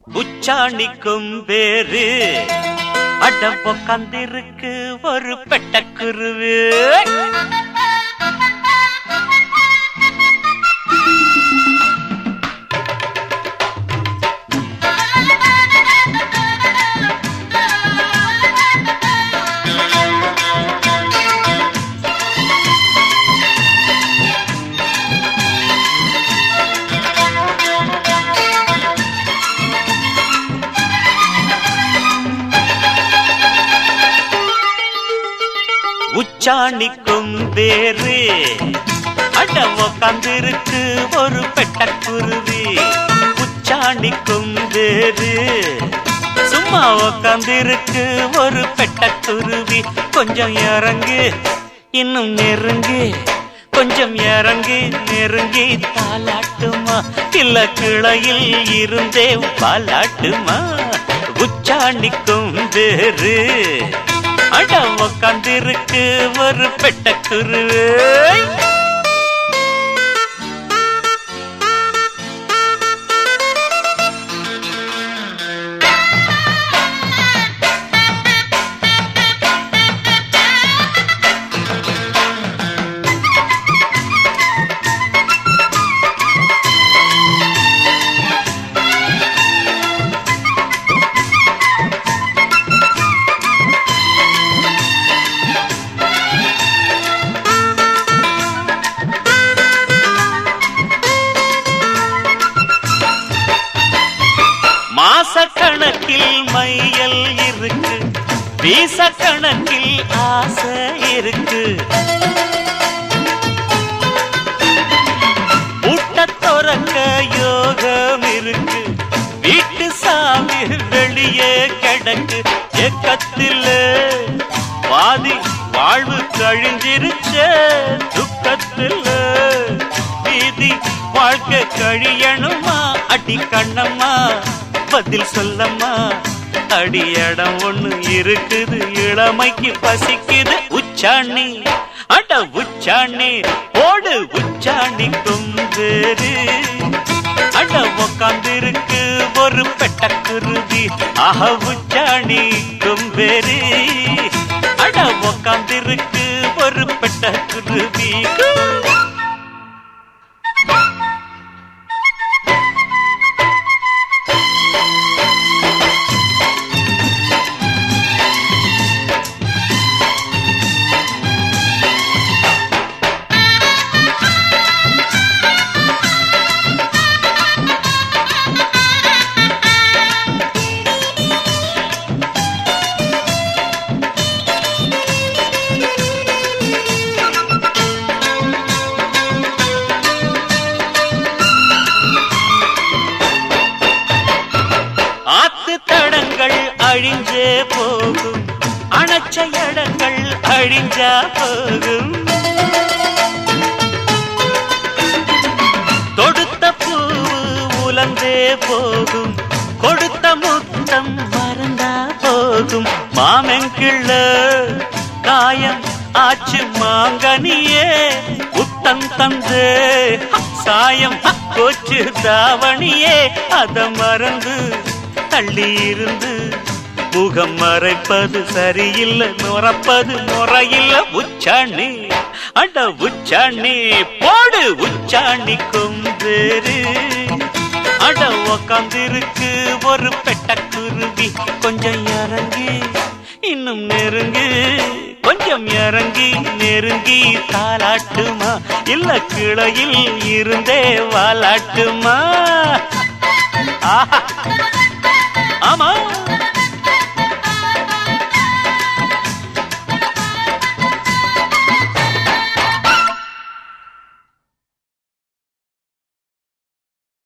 உச்சாணிக்கும் வேறு அட உக்காந்திருக்கு ஒரு பெட்டக்குருவு உச்சாணிக்கும் வேறு அட உக்காந்திருக்கு ஒரு பெட்டக்குருவி உச்சாணிக்கும் வேறு சும்மா உக்காந்திருக்கு ஒரு பெட்டக்குருவி கொஞ்சம் இறங்கு இன்னும் நெருங்கு கொஞ்சம் இறங்கி நெருங்கி தாலாட்டுமா இல்ல கிளையில் இருந்தே பாலாட்டுமா உச்சாணிக்கும் வேறு அட உக்காந்திருக்கு ஒரு பெட்டக்குருவே மாசக்கணக்கில் மையல் இருக்கு வீசக்கணக்கில் ஆசை இருக்கு ஊட்ட துறக்க யோகம் இருக்கு வீட்டு சாமி வெளியே கிடக்கு ஏக்கத்தில் பாதி வாழ்வு கழிஞ்சிருச்ச துக்கத்தில் வீதி வாழ்க்கை கழியணுமா அடி கண்ணம்மா பதில் சொல்லம்மா அடி இடம் ஒண்ணு இருக்குது இளமைக்கு பசிக்குது உச்சாணி அட உச்சாணி ஓடு உச்சாணி கொம்பேரு அட உக்காந்திருக்கு ஒரு பெட்டக்குருவி ஆஹ உச்சாணி கொம்பேரு அட உக்காந்திருக்கு ஒரு பெட்டக்குருவி ஆத்து தடங்கள் அழிஞ்சே போகும் அணைச்ச இடங்கள் அழிஞ்சா போகும் தொடுத்த பூ உலந்தே போகும் கொடுத்த முத்தம் மறந்தா போகும் மாமெங்கிள்ள காயம் ஆச்சு மாங்கனியே உத்தம் தந்து சாயம் கோச்சு தாவணியே அத மறந்து தள்ளி இருந்து முகம் மறைப்பது சரியில்லை நுறப்பது முறையில்லை உச்சாணி அட உச்சாணி போடு உச்சாணி கொம்பேரு அட உக்காந்திருக்கு ஒரு பெட்டக்குருவி கொஞ்சம் இறங்கி இன்னும் நெருங்கு கொஞ்சம் இறங்கி நெருங்கி தாலாட்டுமா இல்ல கிளையில் இருந்தே வாலாட்டுமா